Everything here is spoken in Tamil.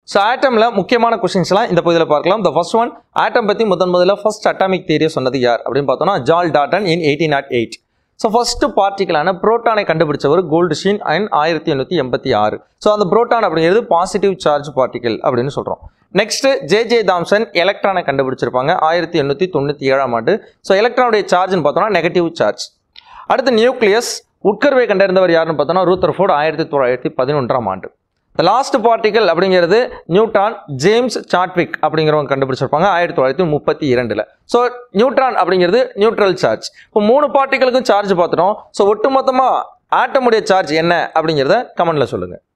ஸோ ஆட்டமில் முக்கியமான கொஷின்ஸ்லாம் இந்த பகுதியில் பார்க்கலாம் த ஃபர்ஸ்ட் ஒன் ஆட்டம் பற்றி முதன் முதல்ல ஃபர்ஸ்ட் அட்டாமிக் தியரியை சொன்னது யார் அப்படின்னு பார்த்தோம்னா John Dalton in eighteen naught eight so first பார்ட்டிகலான புரோட்டானை கண்டுபிடிச்சவர் கோல்டு ஷீன் அண்ட் ஆயிரத்தி எண்ணூற்றி எண்பத்தி ஆறு ஸோ அந்த புரோட்டான் அப்படிங்கிறது பாசிட்டிவ் சார்ஜ் பார்ட்டிகல் அப்படின்னு சொல்கிறோம் நெக்ஸ்ட் ஜே ஜே தாம்சன் எலக்ட்ரானை கண்டுபிடிச்சிருப்பாங்க ஆயிரத்தி எண்ணூற்றி தொண்ணூற்றி ஏழாம் ஆண்டு ஸோ எலக்ட்ரானுடைய சார்ஜ்னு பார்த்தோம்னா நெகட்டிவ் சார்ஜ் அடுத்து நியூக்ளியஸ் உட்கருவை கண்டறிந்தவர் யாருன்னு பார்த்தோம்னா ரூத்தர்ஃபோர்ட் ஆயிரத்தி தொள்ளாயிரத்தி பதினொன்றாம் ஆண்டு த லாஸ்ட் பார்ட்டிகல் அப்படிங்கிறது நியூட்ரான் ஜேம்ஸ் சாட்விக் அப்படிங்கிறவங்க கண்டுபிடிச்சிருப்பாங்க ஆயிரத்தி தொள்ளாயிரத்தி முப்பத்தி இரண்டில் ஸோ நியூட்ரான் அப்படிங்கிறது நியூட்ரல் சார்ஜ் இப்போ மூணு பார்ட்டிகளுக்கும் சார்ஜ் பார்த்துட்டோம் ஸோ ஒட்டுமொத்தமாக ஆட்டமுடைய சார்ஜ் என்ன அப்படிங்கிறத கமெண்ட்ல சொல்லுங்கள்